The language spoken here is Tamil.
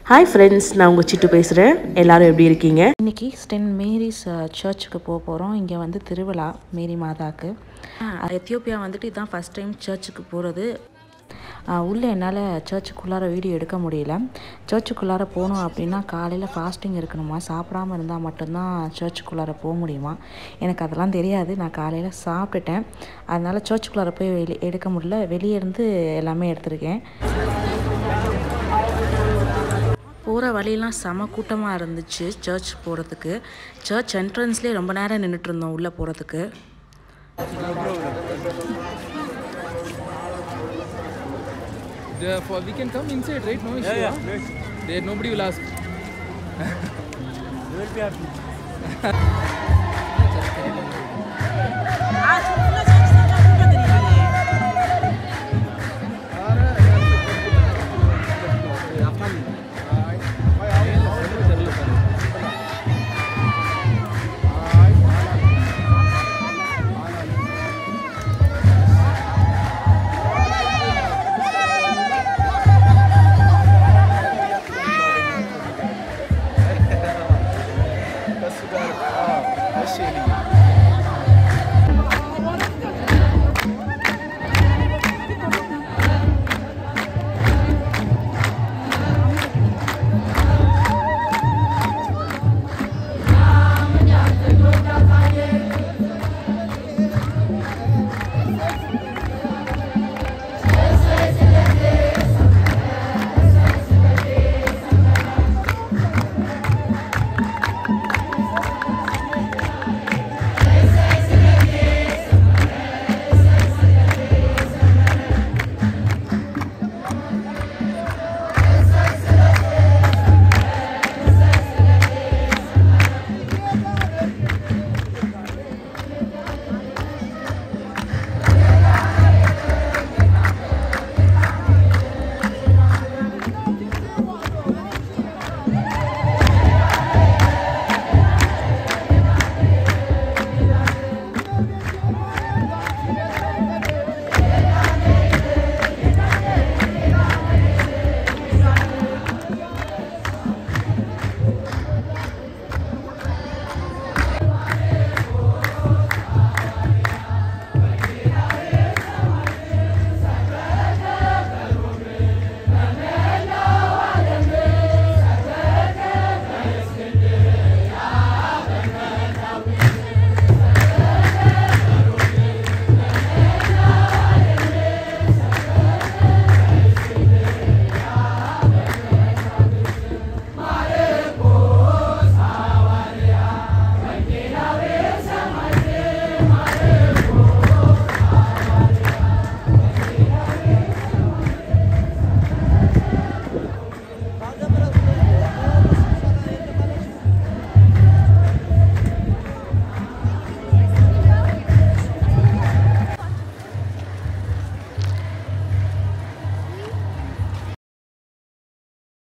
ஹாய் ஃப்ரெண்ட்ஸ் நான் உங்கள் சிட்டு பேசுகிறேன் எல்லாரும் எப்படி இருக்கீங்க இன்னைக்கு ஸ்டென் மேரிஸ் சர்ச்சுக்கு போக போகிறோம் இங்கே வந்து திருவிழா மேரி மாதாக்கு அஹ் எத்தியோப்பியா வந்துட்டு இதுதான் ஃபஸ்ட் டைம் சர்ச்சுக்கு போகிறது உள்ளே என்னால் சர்ச்சுக்குள்ளார வீடியோ எடுக்க முடியல சர்ச்சுக்குள்ளார போகணும் அப்படின்னா காலையில் ஃபாஸ்டிங் இருக்கணுமா சாப்பிடாம இருந்தால் மட்டும்தான் சர்ச்சுக்குள்ளார போக முடியுமா எனக்கு அதெல்லாம் தெரியாது நான் காலையில் சாப்பிட்டுட்டேன் அதனால் சர்ச்சுக்குள்ளார போய் வெளி எடுக்க முடியல வெளியே இருந்து எல்லாமே எடுத்திருக்கேன் போகிற வழியெல்லாம் செம கூட்டமாக இருந்துச்சு சர்ச் போகிறதுக்கு சர்ச் என்ட்ரன்ஸ்லேயே ரொம்ப நேரம் நின்றுட்டு இருந்தோம் உள்ளே போகிறதுக்கு Therefore, we can come inside, right? No issue. Yeah, yeah. There, nobody will ask.